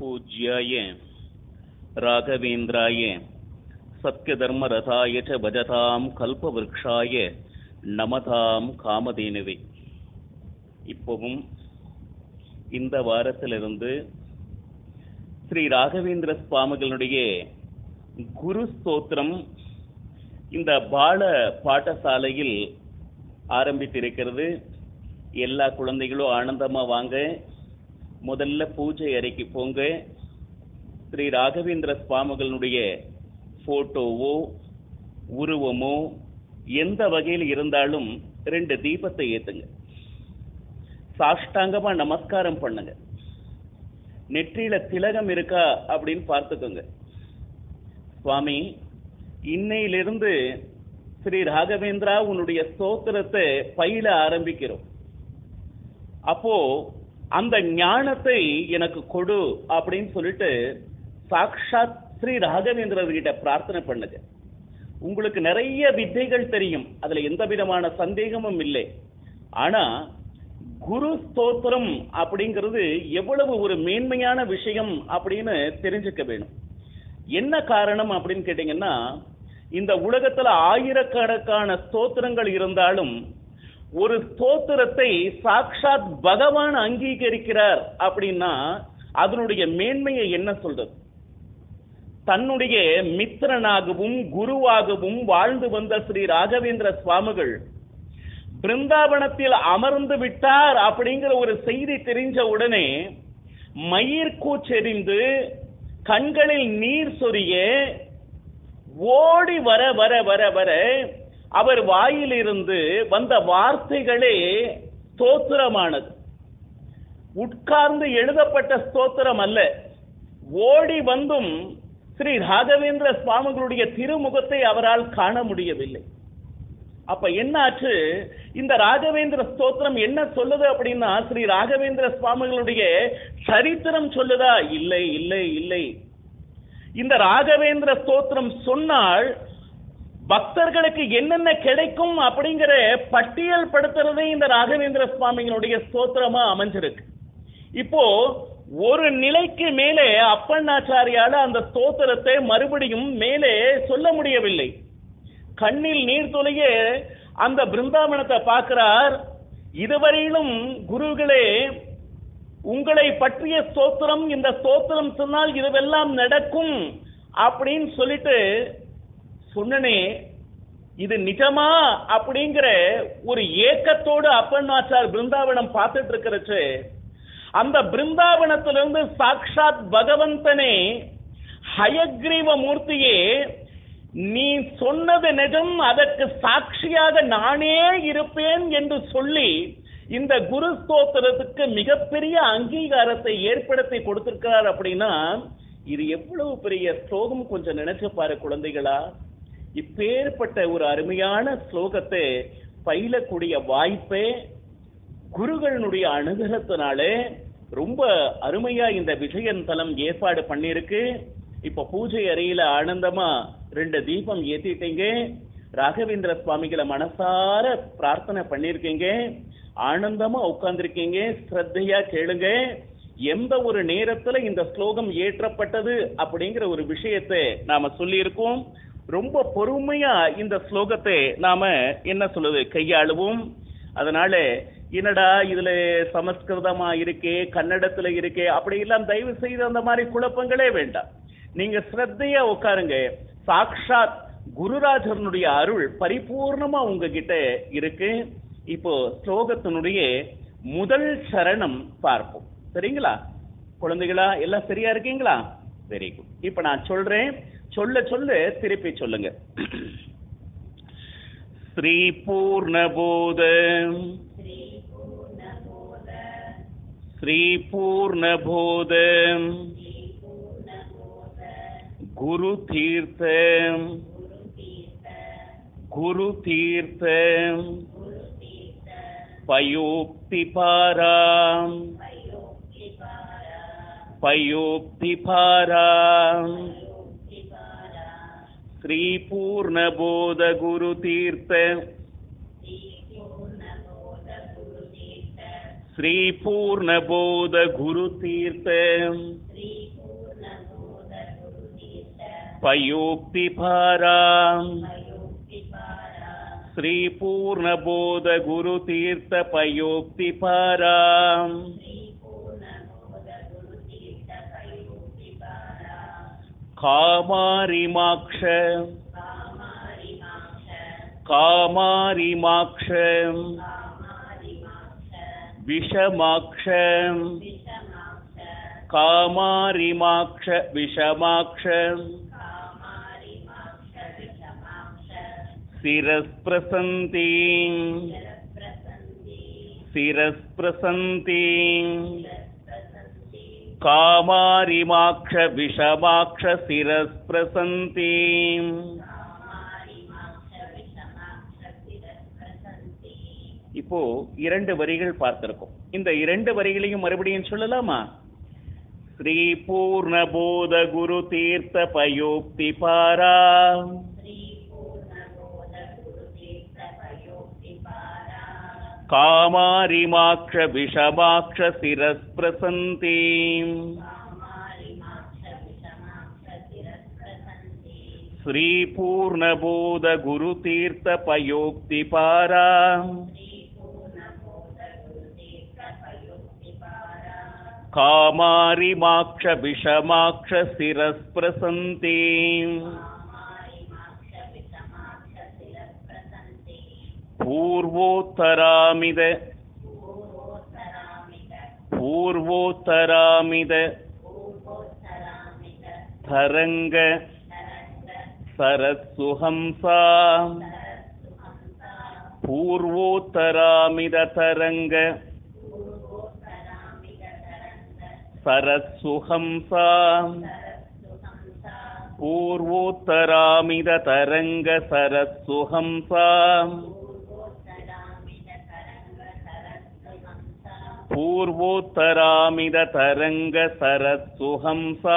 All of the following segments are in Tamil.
पूज्याय राघवेन्द्राय सत्यधर्मरथाय च भजतां कल्पवृक्षाय நமதாம் காமதேனுவே இப்போவும் இந்த வாரத்திலிருந்து ஸ்ரீ ராகவேந்திர சுவாமிகளுடைய குரு ஸ்தோத்திரம் இந்த பால பாடசாலையில் ஆரம்பித்திருக்கிறது எல்லா குழந்தைகளும் ஆனந்தமா வாங்க முதல்ல பூஜை அறைக்கு போங்க ஸ்ரீ ராகவேந்திர சுவாமிகளுடைய போட்டோவோ உருவமோ எந்த வகையில் இருந்தாலும் ரெண்டு தீபத்தை ஏத்துங்க சாஷ்டாங்கமா நமஸ்காரம் பண்ணுங்க நெற்றியில திலகம் இருக்கா அப்படின்னு பார்த்துக்கோங்க சுவாமி இன்னையிலிருந்து ஸ்ரீ ராகவேந்திரா உன்னுடைய ஸ்தோத்திரத்தை பயில ஆரம்பிக்கிறோம் அப்போ அந்த ஞானத்தை எனக்கு கொடு அப்படின்னு சொல்லிட்டு சாக்ஷாத் ஸ்ரீ ராகவேந்திரர் கிட்ட பிரார்த்தனை பண்ணுங்க உங்களுக்கு நிறைய வித்தைகள் தெரியும் அதுல எந்த விதமான சந்தேகமும் இல்லை ஆனா குரு ஸ்தோத்திரம் அப்படிங்கிறது எவ்வளவு ஒரு மேன்மையான விஷயம் அப்படின்னு தெரிஞ்சுக்க வேணும் என்ன காரணம் அப்படின்னு கேட்டீங்கன்னா இந்த உலகத்துல ஆயிரக்கணக்கான ஸ்தோத்திரங்கள் இருந்தாலும் ஒரு ஸ்தோத்திரத்தை சாக்ஷாத் பகவான் அங்கீகரிக்கிறார் அப்படின்னா அதனுடைய மேன்மையை என்ன சொல்றது தன்னுடைய மித்திரனாகவும் குருவாகவும் வாழ்ந்து வந்த ஸ்ரீ ராகவேந்திர சுவாமிகள் பிருந்தாவனத்தில் அமர்ந்து விட்டார் அப்படிங்கிற ஒரு செய்தி தெரிஞ்ச உடனே மயிர் கூச்செறிந்து கண்களில் நீர் சொரிய ஓடி வர வர வர வர அவர் வாயிலிருந்து வந்த வார்த்தைகளே ஸ்தோத்திரமானது உட்கார்ந்து எழுதப்பட்ட ஸ்தோத்திரம் அல்ல ஓடி வந்தும் ஸ்ரீ ராகவேந்திர சுவாமிகளுடைய திருமுகத்தை அவரால் காண முடியவில்லை அப்ப என்னாச்சு இந்த ராகவேந்திர ஸ்தோத்திரம் என்ன சொல்லுது அப்படின்னா ஸ்ரீ ராகவேந்திர சுவாமிகளுடைய சரித்திரம் சொல்லுதா இல்லை இல்லை இல்லை இந்த ராகவேந்திர ஸ்தோத்திரம் சொன்னால் பக்தர்களுக்கு என்னென்ன கிடைக்கும் அப்படிங்கிற பட்டியல் படுத்துறதே இந்த ராகவேந்திர சுவாமிகளுடைய ஸ்தோத்திரமா அமைஞ்சிருக்கு இப்போ ஒரு நிலைக்கு மேலே அப்பண்ணாச்சாரியால அந்த ஸ்தோத்திரத்தை மறுபடியும் மேலே சொல்ல முடியவில்லை கண்ணில் நீர் துளைய அந்த பிருந்தாவனத்தை பார்க்கிறார் இதுவரையிலும் குருகளே உங்களை பற்றிய ஸ்தோத்திரம் இந்த ஸ்தோத்திரம் சொன்னால் இதுவெல்லாம் நடக்கும் அப்படின்னு சொல்லிட்டு சொன்னனே இது நிஜமா அப்படிங்கிற ஒரு ஏக்கத்தோடு அப்பண்ணாச்சார் பிருந்தாவனம் பார்த்துட்டு இருக்கிறச்சு அந்த பிருந்தாவனத்திலிருந்து சாக்ஷாத் பகவந்தனே ஹயக்ரீவ மூர்த்தியே நீ சொன்னது நிஜம் அதற்கு சாட்சியாக நானே இருப்பேன் என்று சொல்லி இந்த குரு ஸ்தோத்திரத்துக்கு மிகப்பெரிய அங்கீகாரத்தை ஏற்படுத்தி கொடுத்திருக்கிறார் அப்படின்னா இது எவ்வளவு பெரிய ஸ்லோகம் கொஞ்சம் நினைச்சு பாரு குழந்தைகளா இப்பேற்பட்ட ஒரு அருமையான ஸ்லோகத்தை பயிலக்கூடிய வாய்ப்பே குருகளினுடைய அனுகிரகத்தினாலே ரொம்ப அருமையா இந்த விஜயன் தலம் ஏற்பாடு பண்ணிருக்கு இப்ப பூஜை அறையில ஆனந்தமா ரெண்டு தீபம் ஏத்திட்டீங்க ராகவேந்திர சுவாமிகளை மனசார பிரார்த்தனை பண்ணிருக்கீங்க ஆனந்தமா உட்கார்ந்துருக்கீங்க ஸ்ரத்தையா கேளுங்க எந்த ஒரு நேரத்துல இந்த ஸ்லோகம் ஏற்றப்பட்டது அப்படிங்கிற ஒரு விஷயத்தை நாம சொல்லியிருக்கோம் ரொம்ப பொறுமையா இந்த ஸ்லோகத்தை நாம என்ன சொல்லுது கையாளுவோம் அதனால என்னடா இதுல சமஸ்கிருதமா இருக்கே கன்னடத்துல இருக்கே அப்படி எல்லாம் தயவு செய்து அந்த மாதிரி குழப்பங்களே வேண்டாம் நீங்க ஸ்ரத்தையா உட்காருங்க சாக்ஷாத் குருராஜனுடைய அருள் பரிபூர்ணமா உங்ககிட்ட இருக்கு இப்போ ஸ்லோகத்தினுடைய முதல் சரணம் பார்ப்போம் சரிங்களா குழந்தைகளா எல்லாம் சரியா இருக்கீங்களா வெரி குட் இப்ப நான் சொல்றேன் சொல்ல சொல்ல திருப்பி சொல்லுங்க ஸ்ரீ பூர்ணபோத ஸ்ரீ பூர்ணபோத குரு தீர்த்த குரு தீர்த்த பயோக்திபாராம் பயோக்திபாராம் ஸ்ரீ பூர்ணபோத குரு தீர்த்த ஸ்ரீ பூர்ணபோத குரு தீர்த்த பயோக்தி பாராம் ஸ்ரீ பூர்ணபோத குரு தீர்த்த பயோக்தி பாராம் காமாரிமாக்ஷ காமாரிமாக்ஷ விஷமாக்ஷ காமாரிமாக்ஷ விஷமாக்ஷ சிரஸ்பிரசந்தி சிரஸ்பிரசந்தி காமாரிமாக்ஷ விஷமாக்ஷ சிரஸ்பிரசந்தி இப்போ இரண்டு வரிகள் பார்த்திருக்கோம் இந்த இரண்டு வரிகளையும் மறுபடியும் சொல்லலாமா ஸ்ரீ பூர்ணபோத குரு தீர்த்த பயோக்தி பாரா காமாரிமாக்ஷ விஷமாக்ஷ சிரஸ்பிரசந்தி ஸ்ரீ பூர்ணபோத குரு தீர்த்த பயோக்தி பாரா காமாரிமாக்ஷ விஷமாக்ஷ சிரஸ்பிரசந்தி பூர்வோத்தராமித பூர்வோத்தராமித தரங்க சரசுஹம்சா பூர்வோத்தராமித தரங்க சரசுஹம்சா பூர்வோத்தராமித தரங்க சரசுஹம்சா பூர்வோத்தராமித தரங்க சரசுஹம்சா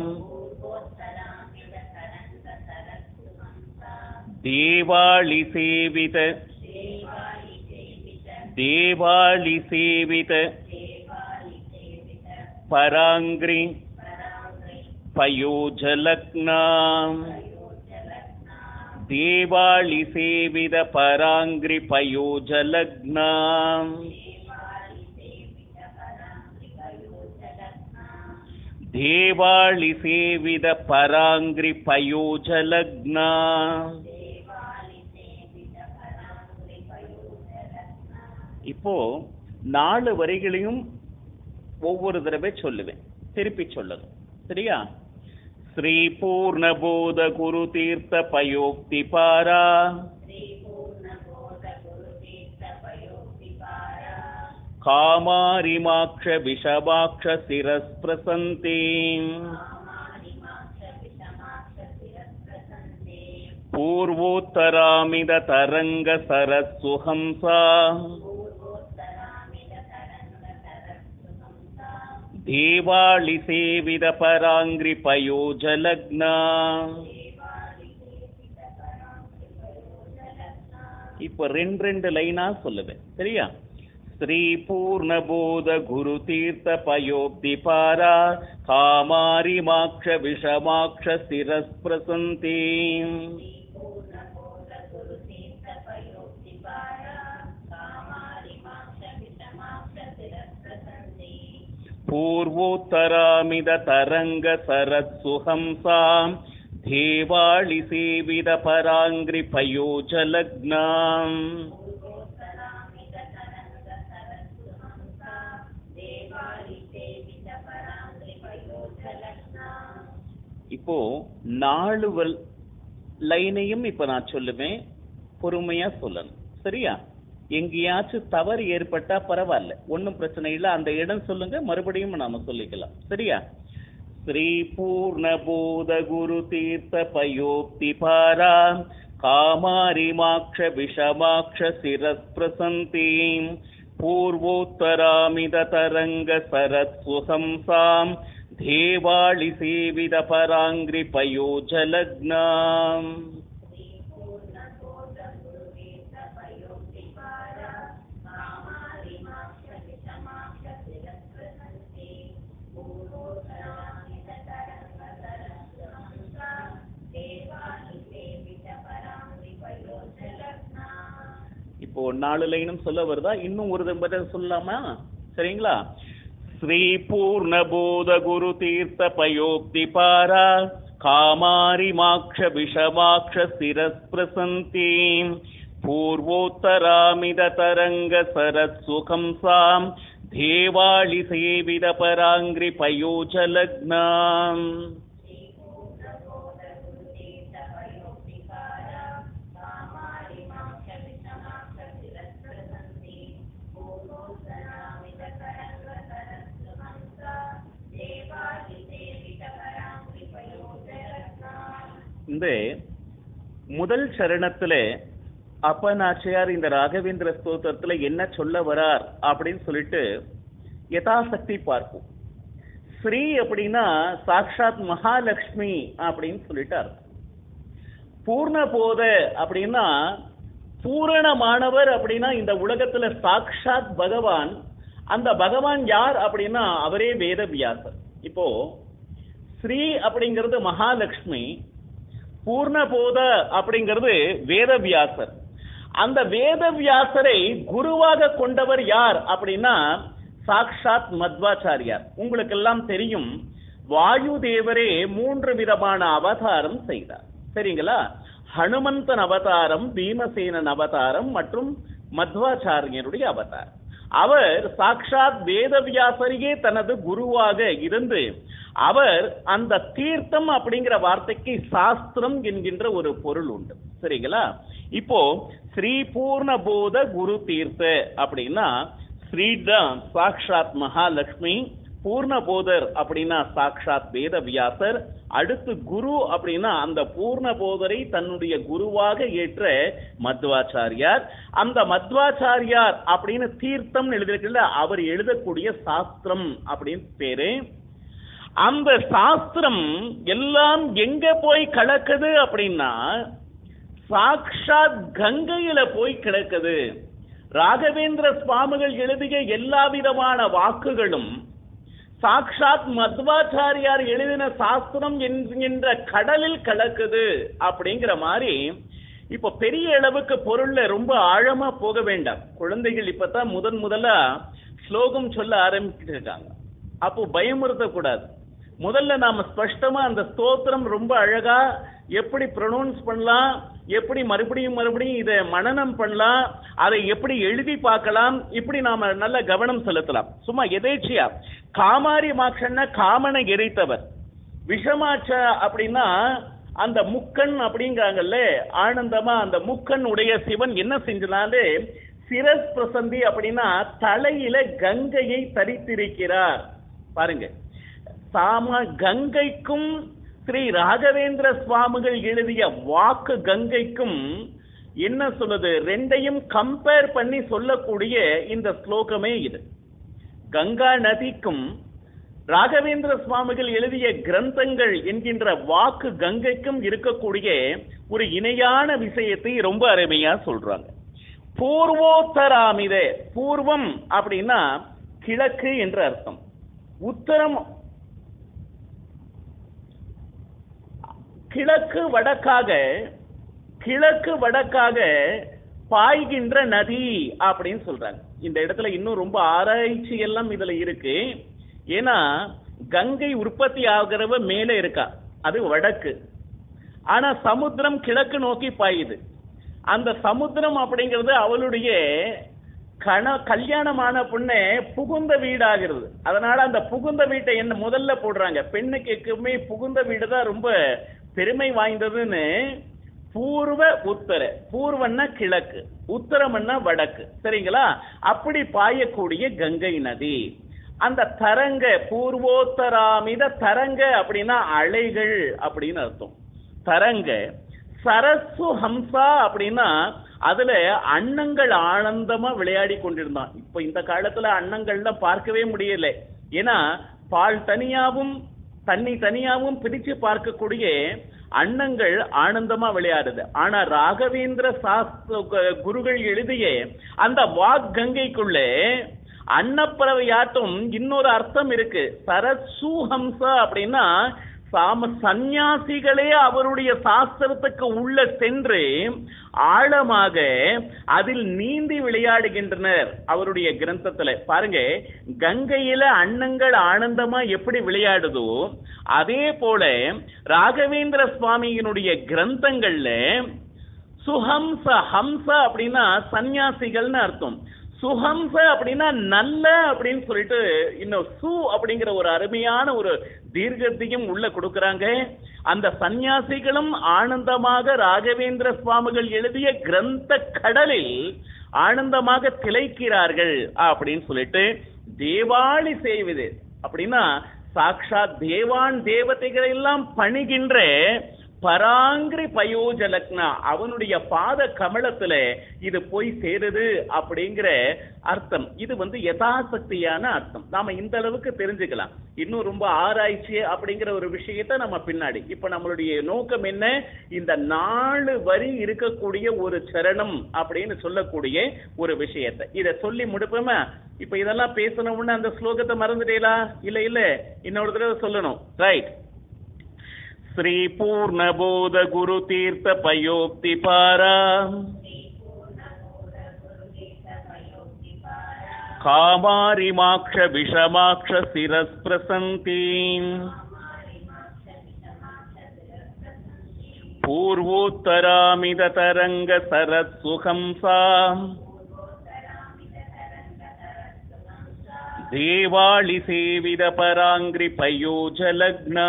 தேவாளி சேவித தேவாளி சேவித பராங்கிரி பயோஜலக்னாம் தேவாளி சேவித பராங்கிரி பயோஜலக்னாம் தேவாளி சேவித பராங்கிரி பயோஜலக்னா இப்போ நாலு வரிகளையும் ஒவ்வொரு தடவை சொல்லுவேன் திருப்பி சொல்லணும் சரியா ஸ்ரீ பூர்ணபோத குரு தீர்த்த பயோக்தி பாரா காமாரிமாக்ஷ விஷபாக்ஷ சிரஸ்பிரசந்தி பூர்வோத்தராமித தரங்க சரசுஹம்சா தேவாளி சேவித பராங்கிரி பயோஜலக்னா இப்ப ரெண்டு ரெண்டு லைனா சொல்லுவேன் சரியா ஸ்ரீ பூர்ணபோத குரு தீர்த்த பயோப்தி பாரா காமாரிமாக்ஷ விஷமாக்ஷ சிரஸ்பிரசந்தி पूर्वोत्तरामिद तरङ्ग सरत्सुहंसाम् देवाळि सेविद पराङ्घ्रिपयोजलग्नाम् இப்போ நாலு வல் லைனையும் இப்ப நான் சொல்லுவேன் பொறுமையா சொல்லணும் சரியா எங்கேயாச்சும் தவறு ஏற்பட்டா பரவாயில்ல ஒன்றும் பிரச்சனை இல்லை அந்த இடம் சொல்லுங்க மறுபடியும் நாம சொல்லிக்கலாம் சரியா ஸ்ரீ பூர்ணபோத குரு தீர்த்த பயோக்தி பாரா காமாரிமாக்ஷ விஷமாக்ஷ சிரஸ்பிரசந்தி பூர்வோத்தராமித தரங்க சரத் சுஹம்சாம் தேவாளி சேவித பராங்கிரி பயோஜலக்னாம் இப்போ நாலு லைனும் சொல்ல வருதா இன்னும் ஒரு தம்பதை சொல்லலாமா சரிங்களா ஸ்ரீ பூர்ணபோத குரு தீர்த்த பயோக்தி பாரா காமாரி மாக்ஷ விஷமாக்ஷ சிரஸ்பிரசந்தி பூர்வோத்தராமித தரங்க சரத் சுகம் சாம் தேவாளி சேவித பராங்கிரி பயோஜ லக்னாம் இந்த முதல் சரணத்துல அப்பநாச்சியார் இந்த ராகவேந்திர ஸ்தோத்திரத்துல என்ன சொல்ல வரார் அப்படின்னு சொல்லிட்டு யதாசக்தி பார்ப்போம் ஸ்ரீ அப்படின்னா சாக்ஷாத் மகாலட்சுமி அப்படின்னு சொல்லிட்டு அர்த்தம் பூர்ணபோத அப்படின்னா பூரணமானவர் அப்படின்னா இந்த உலகத்துல சாக்ஷாத் பகவான் அந்த பகவான் யார் அப்படின்னா அவரே வேதவியாசர் இப்போ ஸ்ரீ அப்படிங்கிறது மகாலட்சுமி பூர்ணபோத அப்படிங்கிறது வேதவியாசர் அந்த வேதவியாசரை குருவாக கொண்டவர் யார் அப்படின்னா சாக்ஷாத் மத்வாச்சாரியார் உங்களுக்கு எல்லாம் தெரியும் வாயு தேவரே மூன்று விதமான அவதாரம் செய்தார் சரிங்களா ஹனுமந்தன் அவதாரம் பீமசேனன் அவதாரம் மற்றும் மத்வாச்சாரியருடைய அவதாரம் அவர் சாக்ஷாத் வேதவியாசரையே தனது குருவாக இருந்து அவர் அந்த தீர்த்தம் அப்படிங்கிற வார்த்தைக்கு சாஸ்திரம் என்கின்ற ஒரு பொருள் உண்டு சரிங்களா இப்போ ஸ்ரீ பூர்ணபோத குரு தீர்த்த அப்படின்னா ஸ்ரீதான் சாக்ஷாத் மகாலட்சுமி பூர்ணபோதர் அப்படின்னா சாக்ஷாத் வேதவியாசர் அடுத்து குரு அப்படின்னா அந்த பூர்ணபோதரை தன்னுடைய குருவாக ஏற்ற மத்வாச்சாரியார் அந்த மத்வாச்சாரியார் அப்படின்னு தீர்த்தம் எழுதியிருக்கல அவர் எழுதக்கூடிய சாஸ்திரம் அப்படின்னு பேரு அந்த சாஸ்திரம் எல்லாம் எங்க போய் கலக்குது அப்படின்னா சாக்ஷாத் கங்கையில போய் கிடக்குது ராகவேந்திர சுவாமிகள் எழுதிய எல்லா விதமான வாக்குகளும் சாக்ஷாத் மத்வாச்சாரியார் எழுதின சாஸ்திரம் என்கின்ற கடலில் கலக்குது அப்படிங்கிற மாதிரி இப்ப பெரிய அளவுக்கு பொருள்ல ரொம்ப ஆழமா போக வேண்டாம் குழந்தைகள் இப்பதான் முதன் முதலா ஸ்லோகம் சொல்ல ஆரம்பிச்சுட்டு இருக்காங்க அப்போ பயமுறுத்த கூடாது முதல்ல நாம ஸ்பஷ்டமா அந்த ஸ்தோத்திரம் ரொம்ப அழகா எப்படி ப்ரொனவுன்ஸ் பண்ணலாம் எப்படி மறுபடியும் மறுபடியும் இதை மனனம் பண்ணலாம் அதை எப்படி எழுதி பார்க்கலாம் இப்படி நாம நல்ல கவனம் செலுத்தலாம் சும்மா எதேச்சியா காமாரி மாக்ஷன்னா காமனை எரித்தவர் விஷமாச்ச அப்படின்னா அந்த முக்கன் அப்படிங்கிறாங்கல்ல ஆனந்தமா அந்த முக்கன் உடைய சிவன் என்ன செஞ்சனாலே சிரஸ் பிரசந்தி அப்படின்னா தலையில கங்கையை தரித்திருக்கிறார் பாருங்க சாம கங்கைக்கும் ஸ்ரீ ராகவேந்திர சுவாமிகள் எழுதிய வாக்கு கங்கைக்கும் என்ன சொல்லுது ரெண்டையும் கம்பேர் பண்ணி சொல்லக்கூடிய இந்த ஸ்லோகமே இது கங்கா நதிக்கும் ராகவேந்திர சுவாமிகள் எழுதிய கிரந்தங்கள் என்கின்ற வாக்கு கங்கைக்கும் இருக்கக்கூடிய ஒரு இணையான விஷயத்தை ரொம்ப அருமையா சொல்றாங்க பூர்வோத்தராமிதே பூர்வம் அப்படின்னா கிழக்கு என்ற அர்த்தம் உத்தரம் கிழக்கு வடக்காக கிழக்கு வடக்காக பாய்கின்ற நதி அப்படின்னு சொல்றாங்க இந்த இடத்துல இன்னும் ரொம்ப ஆராய்ச்சி எல்லாம் இதுல இருக்கு ஏன்னா கங்கை உற்பத்தி ஆகிறவ மேலே இருக்கா அது வடக்கு ஆனா சமுத்திரம் கிழக்கு நோக்கி பாயுது அந்த சமுத்திரம் அப்படிங்கிறது அவளுடைய கண கல்யாணமான பொண்ணு புகுந்த வீடாகிறது அதனால அந்த புகுந்த வீட்டை என்ன முதல்ல போடுறாங்க பெண்ணுக்கு எப்பவுமே புகுந்த வீடு தான் ரொம்ப பெருமை வாய்ந்ததுன்னு பூர்வ உத்தர பூர்வன்னா கிழக்கு உத்தரம்னா வடக்கு சரிங்களா அப்படி பாயக்கூடிய கங்கை நதி அந்த தரங்க பூர்வோத்தராமித தரங்க அப்படின்னா அலைகள் அப்படின்னு அர்த்தம் தரங்க சரசு ஹம்சா அப்படின்னா அதுல அன்னங்கள் ஆனந்தமா விளையாடி கொண்டிருந்தான் இப்ப இந்த காலத்துல அன்னங்கள்லாம் பார்க்கவே முடியல ஏன்னா பால் தனியாவும் தண்ணி தனியாவும் பிரிச்சு பார்க்கக்கூடிய அன்னங்கள் ஆனந்தமா விளையாடுது ஆனா ராகவேந்திர சாஸ்திர குருகள் எழுதிய அந்த வாக் கங்கைக்குள்ளே அன்னப்பறவையாட்டம் இன்னொரு அர்த்தம் இருக்கு சரசூஹம்சா அப்படின்னா சாம சந்நியாசிகளே அவருடைய சாஸ்திரத்துக்கு உள்ள சென்று ஆழமாக அதில் நீந்தி விளையாடுகின்றனர் அவருடைய கிரந்தத்துல பாருங்க கங்கையில அன்னங்கள் ஆனந்தமா எப்படி விளையாடுதோ அதே போல ராகவேந்திர சுவாமியினுடைய கிரந்தங்கள்ல சுஹம்ச ஹம்ச அப்படின்னா சந்நியாசிகள்னு அர்த்தம் சுஹம்ச அப்படின்னா நல்ல அப்படின்னு சொல்லிட்டு இன்னும் சு அப்படிங்கிற ஒரு அருமையான ஒரு தீர்க்கத்தையும் உள்ள கொடுக்கறாங்க அந்த சந்நியாசிகளும் ஆனந்தமாக ராகவேந்திர சுவாமிகள் எழுதிய கிரந்த கடலில் ஆனந்தமாக திளைக்கிறார்கள் அப்படின்னு சொல்லிட்டு தேவாளி செய்வது அப்படின்னா சாக்ஷாத் தேவான் தேவதைகளை எல்லாம் பணிகின்ற பராங்கிரி பயோஜலக்னா அவனுடைய பாத கமலத்துல இது போய் சேருது அப்படிங்கிற அர்த்தம் இது வந்து யதாசக்தியான அர்த்தம் நாம இந்த அளவுக்கு தெரிஞ்சுக்கலாம் இன்னும் ரொம்ப ஆராய்ச்சி அப்படிங்கிற ஒரு விஷயத்தை நம்ம பின்னாடி இப்ப நம்மளுடைய நோக்கம் என்ன இந்த நாலு வரி இருக்கக்கூடிய ஒரு சரணம் அப்படின்னு சொல்லக்கூடிய ஒரு விஷயத்தை இத சொல்லி முடிப்போமா இப்ப இதெல்லாம் பேசணும்னு அந்த ஸ்லோகத்தை மறந்துட்டீங்களா இல்ல இல்ல இன்னொரு தடவை சொல்லணும் ரைட் श्री पूर्णबोध गुरु तीर्थ पयोक्ति पारा कामारिमाक्ष विषमाक्ष शिरस्प्रसन्ति पूर्वोत्तरामिद तरङ्ग सरत्सुहंसा देवाळि सेविद पराङ्ग्रि पयोजलग्ना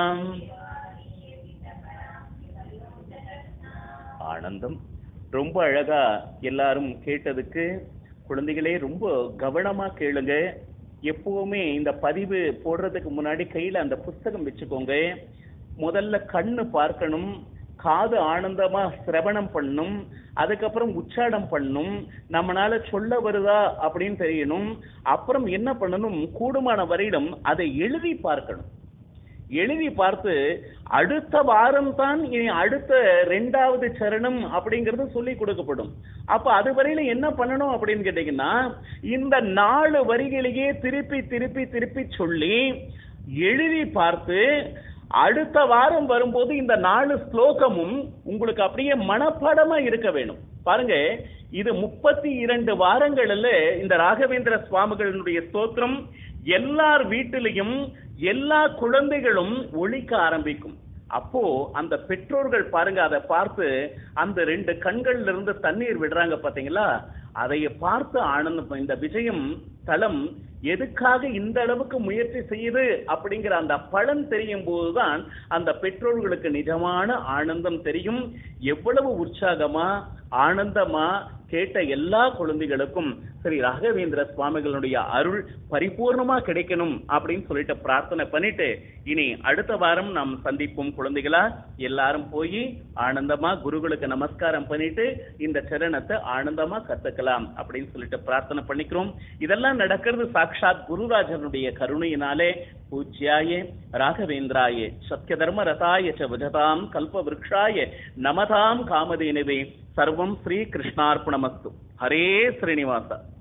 ஆனந்தம் ரொம்ப அழகா எல்லாரும் கேட்டதுக்கு குழந்தைகளே ரொம்ப கவனமா கேளுங்க எப்பவுமே இந்த பதிவு போடுறதுக்கு முன்னாடி கையில அந்த புஸ்தகம் வச்சுக்கோங்க முதல்ல கண்ணு பார்க்கணும் காது ஆனந்தமா சிரவணம் பண்ணும் அதுக்கப்புறம் உச்சாடம் பண்ணும் நம்மனால சொல்ல வருதா அப்படின்னு தெரியணும் அப்புறம் என்ன பண்ணணும் கூடுமான வரையிலும் அதை எழுதி பார்க்கணும் எழுதி பார்த்து அடுத்த வாரம் தான் இனி அடுத்த ரெண்டாவது சரணம் அப்படிங்கறது சொல்லி கொடுக்கப்படும் அப்ப அது வரையில என்ன பண்ணணும் அப்படின்னு கேட்டீங்கன்னா இந்த நாலு வரிகளையே திருப்பி திருப்பி திருப்பி சொல்லி எழுதி பார்த்து அடுத்த வாரம் வரும்போது இந்த நாலு ஸ்லோகமும் உங்களுக்கு அப்படியே மனப்பாடமா இருக்க வேணும் பாருங்க இது முப்பத்தி இரண்டு வாரங்களில் இந்த ராகவேந்திர சுவாமிகளினுடைய ஸ்தோத்திரம் எல்லார் வீட்டிலையும் எல்லா குழந்தைகளும் ஒழிக்க ஆரம்பிக்கும் அப்போ அந்த பெற்றோர்கள் பாருங்க அதை பார்த்து அந்த ரெண்டு கண்கள்ல இருந்து தண்ணீர் விடுறாங்க பாத்தீங்களா அதைய பார்த்து ஆனந்தம் இந்த விஜயம் தளம் எதுக்காக இந்த அளவுக்கு முயற்சி செய்யுது அப்படிங்கிற அந்த பலன் தெரியும் போதுதான் அந்த பெற்றோர்களுக்கு நிஜமான ஆனந்தம் தெரியும் எவ்வளவு உற்சாகமா ஆனந்தமா கேட்ட எல்லா குழந்தைகளுக்கும் ஸ்ரீ ராகவேந்திர சுவாமிகளுடைய அருள் பரிபூர்ணமா கிடைக்கணும் அப்படின்னு சொல்லிட்டு பிரார்த்தனை பண்ணிட்டு இனி அடுத்த வாரம் நாம் சந்திப்போம் குழந்தைகளா எல்லாரும் போய் ஆனந்தமா குருகளுக்கு நமஸ்காரம் பண்ணிட்டு இந்த சரணத்தை ஆனந்தமா கத்துக்கலாம் அப்படின்னு சொல்லிட்டு பிரார்த்தனை பண்ணிக்கிறோம் இதெல்லாம் நடக்கிறது சாட்சாத் குருராஜனுடைய கருணையினாலே பூஜ்யாய ராகவேந்திராய சத்ய தர்ம ரதாய ச விஜதாம் கல்ப விருக்ஷாய நமதாம் காமதேனவே சர்வம் ஸ்ரீ கிருஷ்ணார்ப்பணமஸ்து ஹரே ஸ்ரீனிவாசா